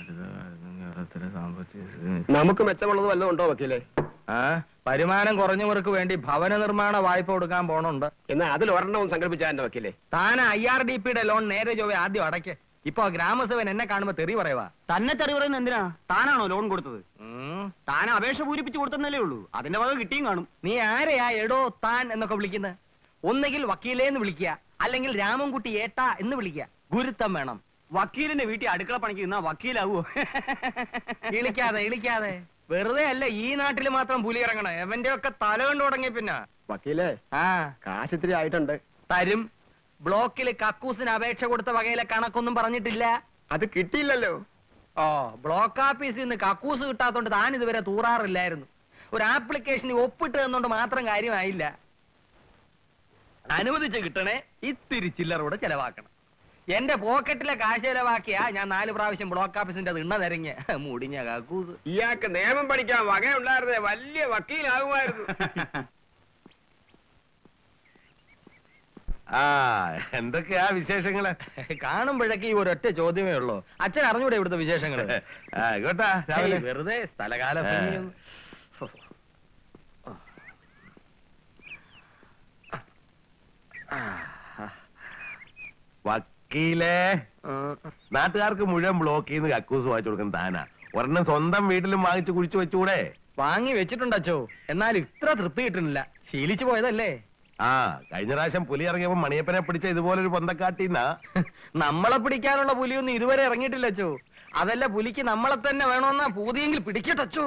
നമുക്ക് മെച്ചമുള്ളത് വല്ലതും ഉണ്ടോ വക്കീലെ ആ വരുമാനം കുറഞ്ഞവർക്ക് വേണ്ടി ഭവന നിർമ്മാണ വായ്പ കൊടുക്കാൻ പോണുണ്ട് എന്നാ അതിൽ ഒരെണ്ണവും സംഘടിപ്പിച്ചാ എന്റെ വക്കീലെ താൻ ഐ ആർ ഡി പിയുടെ ലോൺ നേരെ ചൊവ്വ ആദ്യം അടയ്ക്ക് ഇപ്പൊ ഗ്രാമസഭൻ എന്നെ കാണുമ്പോ തെറി പറയുവാ തന്നെ തെറി പറയുന്നത് എന്തിനാ താനാണോ ലോൺ കൊടുത്തത് ഉം. താൻ അപേക്ഷ പൂരിപ്പിച്ച് കൊടുത്തന്നല്ലേ ഉള്ളൂ അതിന്റെ വക കിട്ടിയും കാണും നീ ആരെയാ എടോ താൻ എന്നൊക്കെ വിളിക്കുന്നത് ഒന്നുകിൽ വക്കീലേന്ന് വിളിക്കുക അല്ലെങ്കിൽ രാമൻകുട്ടി ഏട്ടാ എന്ന് വിളിക്കുക ഗുരുത്തം വേണം വക്കീലിന്റെ വീട്ടിൽ അടുക്കള പണിക്ക് നിന്നാ വക്കീലാവോ ഇളിക്കാതെ ഇളിക്കാതെ വെറുതെ അല്ല ഈ നാട്ടിൽ മാത്രം പുലി ഇറങ്ങണം എവന്റെ ഒക്കെ തല കണ്ടു തുടങ്ങി പിന്നെ വക്കീലെ ആ കാശ് ഇത്തിരി ആയിട്ടുണ്ട് തരും ബ്ലോക്കിൽ കക്കൂസിന് അപേക്ഷ കൊടുത്ത വകയിലെ കണക്കൊന്നും പറഞ്ഞിട്ടില്ല അത് കിട്ടിയില്ലല്ലോ ഓ ബ്ലോക്ക് ഓഫീസിൽ നിന്ന് കക്കൂസ് കിട്ടാത്തോണ്ട് താൻ ഇതുവരെ തൂറാറില്ലായിരുന്നു ഒരു ആപ്ലിക്കേഷന് ഒപ്പിട്ട് തന്നോണ്ട് മാത്രം കാര്യമായില്ല അനുവദിച്ച് കിട്ടണേ ഇത്തിരി ചില്ലറൂടെ ചെലവാക്കണം എന്റെ പോക്കറ്റിലെ കാശ് ചെലവാക്കിയാ ഞാൻ നാല് പ്രാവശ്യം ബ്ലോക്ക് ഓഫീസിന്റെ അത് ഇണ്ണ നിരങ്ങ മുടിഞ്ഞ കക്കൂസ് ഇയാൾക്ക് നിയമം പഠിക്കാൻ വകയുണ്ടായിരുന്നേ വലിയ വക്കീലാകുമായിരുന്നു ആ എന്തൊക്കെയാ വിശേഷങ്ങള് കാണുമ്പോഴേക്ക് ഈ ഒരൊറ്റ ചോദ്യമേ ഉള്ളൂ അച്ഛൻ അറിഞ്ഞൂടെ ഇവിടുത്തെ വിശേഷങ്ങള് ആ, ആയിക്കോട്ടെ രാവിലെ ഏയ്, വെറുതെ സ്ഥലകാല ആ. ഭംഗിയൊന്നും. വക്കീലേ നാട്ടുകാർക്ക് മുഴുവൻ ബ്ലോക്ക് ചെയ്യുന്ന കക്കൂസ് വാങ്ങിച്ചു കൊടുക്കുന്ന താനാ ഒരെണ്ണം സ്വന്തം വീട്ടിലും വാങ്ങിച്ചു കുഴിച്ചു വെച്ചൂടെ വാങ്ങി വെച്ചിട്ടുണ്ട് അച്ചോ എന്നാൽ ഇത്ര തൃപ്തി കിട്ടുന്നില്ല ശീലിച്ചു പോയതല്ലേ ആ കഴിഞ്ഞ പ്രാവശ്യം പുലി ഇറങ്ങിയപ്പോ മണിയപ്പനെ പിടിച്ച ഇതുപോലൊരു പൊന്തക്കാട്ടിന്നാ നമ്മളെ പിടിക്കാനുള്ള പുലിയൊന്നും ഇതുവരെ ഇറങ്ങിയിട്ടില്ല അച്ചോ അതല്ല പുലിക്ക് നമ്മളെ തന്നെ വേണമെന്നാ പൂതിയെങ്കിൽ പിടിക്കട്ടച്ചോ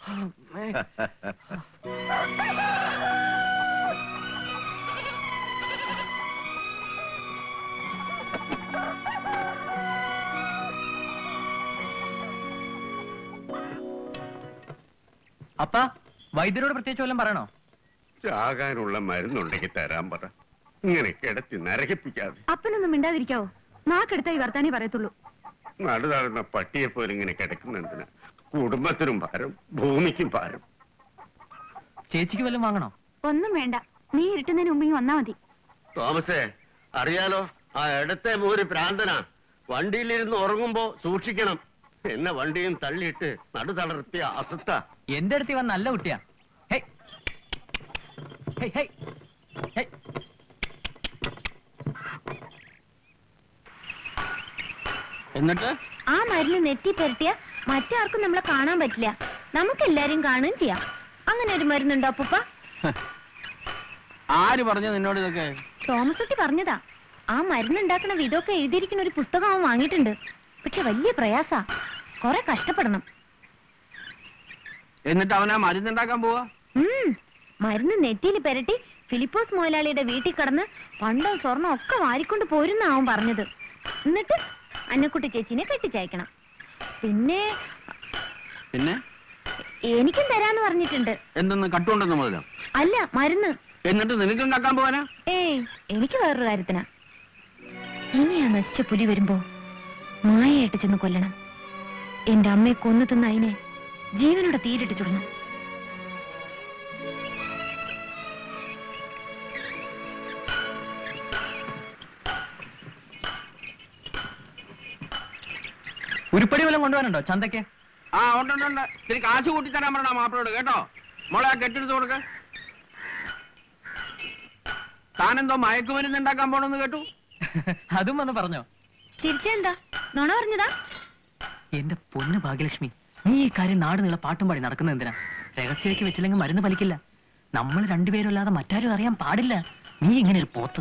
അപ്പ വൈദ്യരോട് പ്രത്യേകിച്ച് വല്ലതും പറയണോ ചാകാനുള്ള മരുന്നുണ്ടെങ്കിൽ തരാൻ പറ ഇങ്ങനെ കിടത്തി നരകിപ്പിക്കാതെ അപ്പനൊന്നും മിണ്ടാതിരിക്കാവോ നാക്കെടുത്ത ഈ വർത്താനേ പറയത്തുള്ളൂ നടുതാഴ്ന്ന പട്ടിയെ പോലെ ഇങ്ങനെ കിടക്കുന്നെന്തിനാ കുടുംബത്തിനും ഭാരം ഭൂമിക്കും ഭാരം ചേച്ചിക്ക് വല്ലതും വാങ്ങണോ ഒന്നും വേണ്ട നീ ഇരുട്ടുന്നതിന് മുമ്പ് ഇങ്ങ് വന്നാ മതി തോമസേ അറിയാലോ ആ ഇടത്തെ മോര് പ്രാന്തനാ വണ്ടിയിലിരുന്ന് ഉറങ്ങുമ്പോ സൂക്ഷിക്കണം എന്നെ വണ്ടിയും തള്ളിയിട്ട് നടുതളർത്തിയ അസത്ത എന്റെ അടുത്ത് ഇവൻ നല്ല കുട്ടിയാ ഹേയ്. Hey, hey. ഹേയ്. എന്നിട്ട് ആ മരുന്ന് നെറ്റി പുരട്ടിയ മറ്റാർക്കും നമ്മളെ കാണാൻ പറ്റില്ല നമുക്ക് എല്ലാരും കാണുകയും ചെയ്യാം അങ്ങനെ ഒരു മരുന്നുണ്ടോ അപ്പൂപ്പ ആര് പറഞ്ഞു നിന്നോട് ഇതൊക്കെ തോമസ് കുട്ടി പറഞ്ഞതാ ആ മരുന്നുണ്ടാക്കണ വിധമൊക്കെ എഴുതിയിരിക്കുന്ന ഒരു പുസ്തകം അവൻ വാങ്ങിയിട്ടുണ്ട് പക്ഷെ വലിയ പ്രയാസാ കൊറേ കഷ്ടപ്പെടണം എന്നിട്ട് അവനാ മരുന്നുണ്ടാക്കാൻ പോവാ ഉം മരുന്ന് നെറ്റിയിൽ പെരട്ടി ഫിലിപ്പോസ് മുതലാളിയുടെ വീട്ടിൽ കടന്ന് പണ്ടോ സ്വർണം ഒക്കെ വാരിക്കൊണ്ട് പോരുന്ന അവൻ പറഞ്ഞത് എന്നിട്ട് അന്നക്കുട്ടി ചേച്ചിനെ കെട്ടിച്ചയക്കണം പിന്നെ പിന്നെ എനിക്കും തരാന്ന് പറഞ്ഞിട്ടുണ്ട് എന്തെന്ന് കട്ടുകൊണ്ടെന്ന് മുതലോ അല്ല മരുന്ന് എന്നിട്ട് നിനക്കും കക്കാൻ പോവാനാ ഏയ് എനിക്ക് വേറൊരു കാര്യത്തിനാ ഇനി ആ നശിച്ച പുലി വരുമ്പോ മായയായിട്ട് ചെന്ന് കൊല്ലണം എന്റെ അമ്മയെ കൊന്നു തിന്ന അതിനെ ജീവനോടെ തീരിട്ട് ചുടണം ഉരുപ്പടി വല്ലതും കൊണ്ടുപോകാനുണ്ടോ ചന്തയ്ക്ക് ആ ഉണ്ട് ഉണ്ട് ഉണ്ട് ഇത്തിരി കാശ് കൂട്ടി തരാൻ പറയണ മാപ്പിളോട് കേട്ടോ മോളെ ആ കെട്ടെടുത്ത് കൊടുക്ക താനെന്തോ മയക്കുമരുന്ന് ഉണ്ടാക്കാൻ പോണെന്ന് കേട്ടു അതും വന്ന് പറഞ്ഞോ ചിരിച്ചെന്താ നുണ പറഞ്ഞതാ എന്റെ പൊന്ന് ഭാഗ്യലക്ഷ്മി നീ ഈ കാര്യം നാട് നീളെ പാട്ടും പാടി നടക്കുന്നത് എന്തിനാ രഹസ്യമാക്കി വെച്ചില്ലെങ്കിൽ മരുന്ന് ഫലിക്കില്ല നമ്മൾ രണ്ടുപേരും അല്ലാതെ മറ്റാരും അറിയാൻ പാടില്ല നീ ഇങ്ങനെ ഒരു പോത്ത്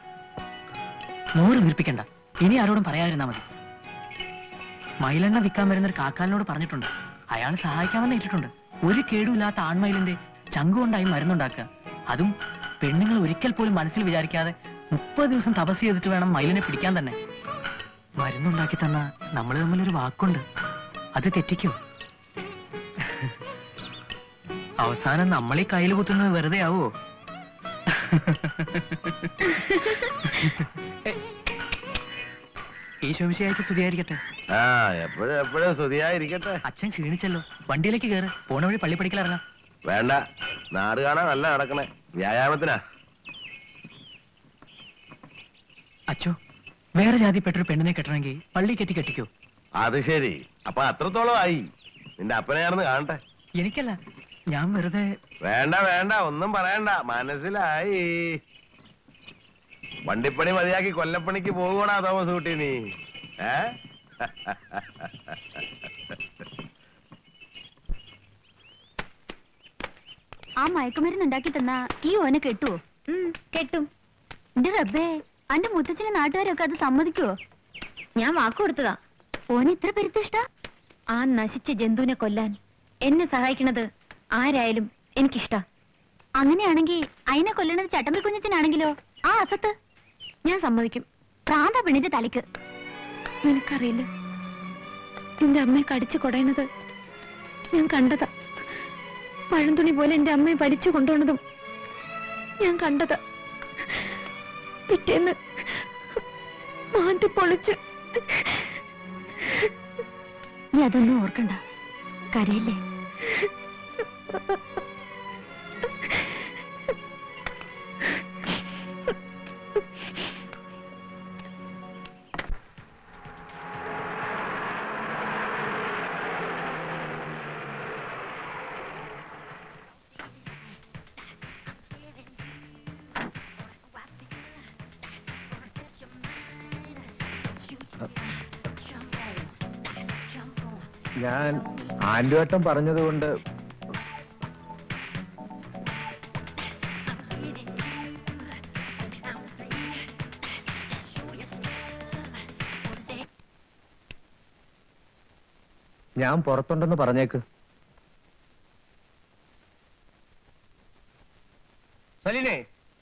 നൂറ് വീർപ്പിക്കണ്ട ഇനി ആരോടും പറയാതിരുന്നാ മതി മയിലെണ്ണ വിൽക്കാൻ വരുന്ന ഒരു കാക്കാലിനോട് പറഞ്ഞിട്ടുണ്ട് അയാൾ സഹായിക്കാമെന്ന് ഏറ്റിട്ടുണ്ട് ഒരു കേടുമില്ലാത്ത ആൺമയിലിന്റെ ചങ്കുകൊണ്ടായി മരുന്നുണ്ടാക്കുക അതും പെണ്ണുങ്ങൾ ഒരിക്കൽ പോലും മനസ്സിൽ വിചാരിക്കാതെ മുപ്പത് ദിവസം തപസ് ചെയ്തിട്ട് വേണം മയിലിനെ പിടിക്കാൻ തന്നെ മരുന്നുണ്ടാക്കി തന്ന നമ്മൾ തമ്മിലൊരു വാക്കുണ്ട് അത് തെറ്റിക്കോ അവസാനം നമ്മളീ കയ്യിൽ കുത്തുന്നത് വെറുതെ ആവോ ഈശോമിശിയായിട്ട് സ്തുതിയായിരിക്കട്ടെ ആ എപ്പോഴും എപ്പോഴും സ്തുതിയായിരിക്കട്ടെ അച്ഛൻ ക്ഷീണിച്ചല്ലോ വണ്ടിയിലേക്ക് കയറ് പോണ വഴി പള്ളി പഠിക്കലിറങ്ങാം വേണ്ട നാട് കാണാൻ നല്ല നടക്കണേ വ്യായാമത്തിനാ അച്ഛോ വേറെ ജാതിപ്പെട്ടൊരു പെണ്ണിനെ കെട്ടണമെങ്കിൽ പള്ളി കെട്ടി കെട്ടിക്കോ അത് ശരി അപ്പൊ അത്രത്തോളം ആയി നിന്റെ അപ്പനെ ഞാനൊന്ന് കാണട്ടെ എനിക്കല്ല ഞാൻ വെറുതെ വേണ്ട വേണ്ട ഒന്നും പറയണ്ട മനസ്സിലായി വണ്ടിപ്പണി മതിയാക്കി കൊല്ലപ്പണിക്ക് പോകൂടാ തോമസ് കുട്ടി നീ ഏ ആ മയക്കുമരുന്ന് ഉണ്ടാക്കി തന്നാ ഈ ഓനെ കെട്ടുവോ കെട്ടും എന്റെ റബ്ബേ അന്റെ മുത്തച്ഛനെ നാട്ടുകാരൊക്കെ അത് സമ്മതിക്കുവോ ഞാൻ വാക്ക് കൊടുത്തതാ ഓന് ഇത്ര പെരുത്തിഷ്ട ആ നശിച്ച ജന്തുവിനെ കൊല്ലാൻ എന്നെ സഹായിക്കണത് ആരായാലും എനിക്കിഷ്ട അങ്ങനെയാണെങ്കിൽ അതിനെ കൊല്ലണത് ചട്ടമ്പി കുഞ്ഞച്ചനാണെങ്കിലോ ആ അസത്ത് ഞാൻ സമ്മതിക്കും പ്രാന്ത പെണ്ണിന്റെ തലയ്ക്ക് നിനക്കറിയില്ല എന്റെ അമ്മയെ കടിച്ചു കൊടയണത് ഞാൻ കണ്ടതാ പഴംതുണി പോലെ എന്റെ അമ്മയെ വലിച്ചു കൊണ്ടുപോണതും ഞാൻ കണ്ടതാ പിറ്റേന്ന് മാറ്റി പൊളിച്ച് നീ അതൊന്നും ഓർക്കണ്ട കരയില്ലേ ഞാൻ ആൻഡുവട്ടം പറഞ്ഞതുകൊണ്ട് ഞാൻ പുറത്തുണ്ടെന്ന് പറഞ്ഞേക്ക് സലീനെ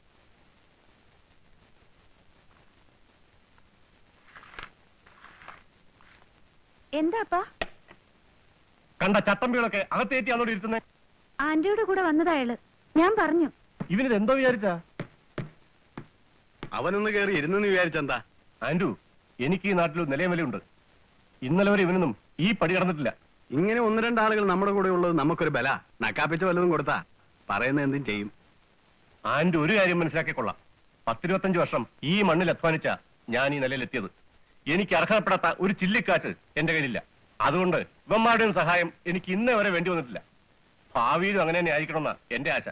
എന്താപ്പാ കണ്ട ചട്ടമ്പികളൊക്കെ അകത്തേറ്റി അതോടെ ഇരുത്തുന്നേ ആന്റിയുടെ കൂടെ വന്നതായാള് ഞാൻ പറഞ്ഞു ഇവനിത് എന്തോ വിചാരിച്ചാ അവനൊന്ന് കയറി ഇരുന്നെന്ന് വിചാരിച്ചെന്താ ആൻഡു എനിക്ക് ഈ നാട്ടിൽ ഒരു നിലയും വിലയുണ്ട് ഇന്നലെ വരെ ഇവനൊന്നും ഈ പടി കടന്നിട്ടില്ല ഇങ്ങനെ ഒന്ന് രണ്ടാളുകൾ നമ്മുടെ കൂടെ ഉള്ളത് നമുക്കൊരു ബല നക്കാപ്പിച്ച വല്ലതും കൊടുത്താ പറയുന്ന എന്തും ചെയ്യും ആൻഡു ഒരു കാര്യം മനസ്സിലാക്കിക്കൊള്ളാം പത്തിരുപത്തഞ്ച് വർഷം ഈ മണ്ണിൽ അധ്വാനിച്ച ഞാൻ ഈ നിലയിലെത്തിയത് എനിക്ക് അർഹതപ്പെടാത്ത ഒരു ചില്ലിക്കാശ് എന്റെ കയ്യിലില്ല അതുകൊണ്ട് ഇവന്മാരുടെയും സഹായം എനിക്ക് ഇന്നേ വരെ വേണ്ടി വന്നിട്ടില്ല ഭാവിയിലും അങ്ങനെ തന്നെ ആയിരിക്കണമെന്നാ എന്റെ ആശ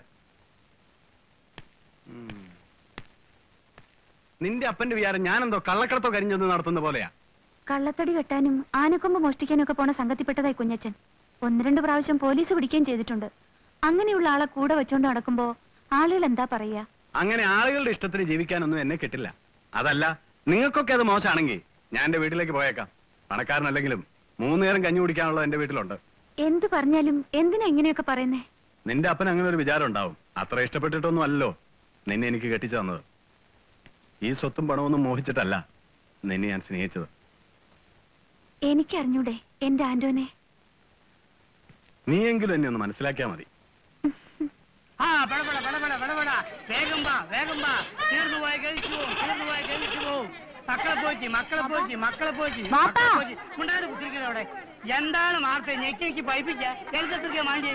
നിന്റെ അപ്പന്റെ വിചാരം ഞാനെന്തോ കള്ളക്കടത്തോ കരിഞ്ഞൊന്ന് നടത്തുന്ന പോലെയാ കള്ളത്തടി കെട്ടാനും ആനക്കൊമ്പ് മോഷ്ടിക്കാനും ഒക്കെ പോണ സംഘത്തിൽപ്പെട്ടതായി കുഞ്ഞച്ചൻ ഒന്ന് രണ്ട് പ്രാവശ്യം പോലീസ് പിടിക്കുകയും ചെയ്തിട്ടുണ്ട് അങ്ങനെയുള്ള ആളെ കൂടെ വെച്ചോണ്ട് നടക്കുമ്പോ ആളുകൾ എന്താ പറയാ അങ്ങനെ ആളുകളുടെ ഇഷ്ടത്തിന് ജീവിക്കാനൊന്നും എന്നെ കിട്ടില്ല അതല്ല നിങ്ങൾക്കൊക്കെ അത് മോശമാണെങ്കിൽ ഞാൻ എന്റെ വീട്ടിലേക്ക് പോയേക്കാം പണക്കാരനല്ലെങ്കിലും മൂന്ന് നേരം കഞ്ഞി കുടിക്കാനുള്ളത് എന്റെ വീട്ടിലുണ്ട് എന്ത് പറഞ്ഞാലും എന്തിനാ ഇങ്ങനെയൊക്കെ പറയുന്നേ നിന്റെ അപ്പൻ അങ്ങനെ ഒരു വിചാരം ഉണ്ടാവും അത്ര ഇഷ്ടപ്പെട്ടിട്ടൊന്നും അല്ലല്ലോ നിന്നെ എനിക്ക് കെട്ടിച്ചു തന്നത് ഈ സ്വത്തും പണമൊന്നും മോഹിച്ചിട്ടല്ല നിന്നെ ഞാൻ സ്നേഹിച്ചത് എനിക്കറിഞ്ഞൂടെ എന്റെ ആന്റോനെ നീയെങ്കിലും എന്നെ ഒന്ന് മനസ്സിലാക്കിയാ മതി ആ പടപട പടപട പടപട വേഗം വാ വേഗം വാ തീർന്നു പോയ കഴിച്ചു പോവും തീർന്നു പോയ കഴിച്ചു പോവും മക്കളെ പോറ്റി മക്കളെ പോറ്റി മക്കളെ പോറ്റി വാപ്പാ. മുണ്ടാട് കുത്തിരിക്കുന്നത് അവിടെ എന്താണ് വാർത്ത ഞെക്കി ഞെക്കി പൈപ്പിക്ക എഴുതത്തിരിക്കാ മാണ്ടി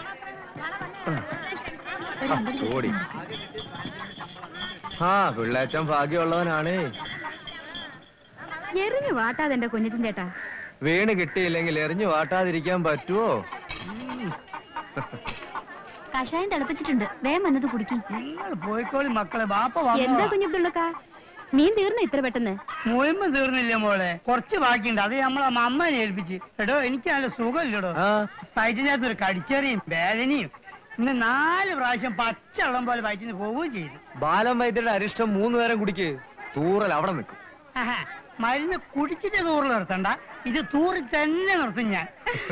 ഓടി ആ പിള്ളേച്ചൻ ഭാഗ്യമുള്ളവനാണേ എറിഞ്ഞു വാട്ടാതെ എന്റെ കുഞ്ഞച്ചൻ ചേട്ടാ വീണ് കിട്ടിയില്ലെങ്കിൽ എറിഞ്ഞു വാട്ടാതിരിക്കാൻ പറ്റുമോ കഷായം തിളപ്പിച്ചിട്ടുണ്ട് വേഗം വന്നത് കുടിക്കും നിങ്ങൾ പോയിക്കോളി മക്കളെ ബാപ്പ എന്താ കുഞ്ഞബ്ദുള്ളക്ക മീൻ തീർന്നു ഇത്ര പെട്ടെന്ന് മുയമ്പ് തീർന്നില്ല മോളെ കുറച്ച് ബാക്കിയുണ്ട് അത് നമ്മളെ അമ്മനെ ഏൽപ്പിച്ച് എടോ എനിക്ക് നല്ല സുഖമില്ലടോ ആ വയറ്റിനകത്ത് ഒരു കടിച്ചെറിയും വേദനയും ഇന്ന് നാല് പ്രാവശ്യം പച്ചവെള്ളം പോലെ വയറ്റിന് പോവുകയും ചെയ്തു ബാലം വൈദ്യരുടെ അരിഷ്ടം മൂന്ന് നേരം കുടിക്ക് തൂറൽ അവിടെ നിൽക്കും ആഹാ, മരുന്ന് കുടിച്ചിട്ട് തൂറ് നിർത്തണ്ട ഇത് തൂറി തന്നെ നിർത്തും ഞാൻ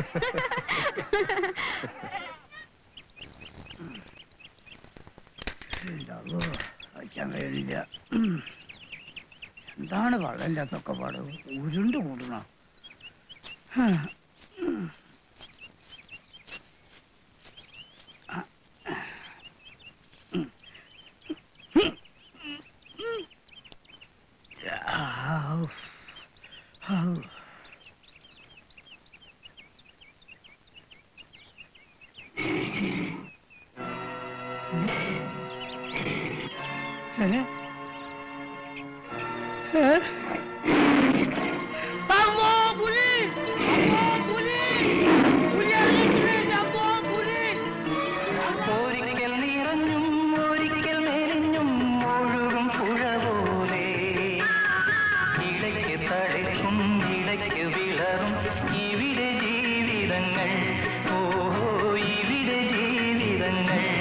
വയ്ക്കാൻ കഴിയില്ല എന്താണ് വെള്ളമില്ലാത്തൊക്കെ പാട് ഉരുണ്ട് കൂടണ അമ്മോ പുലി സ്വപ്നങ്ങൾ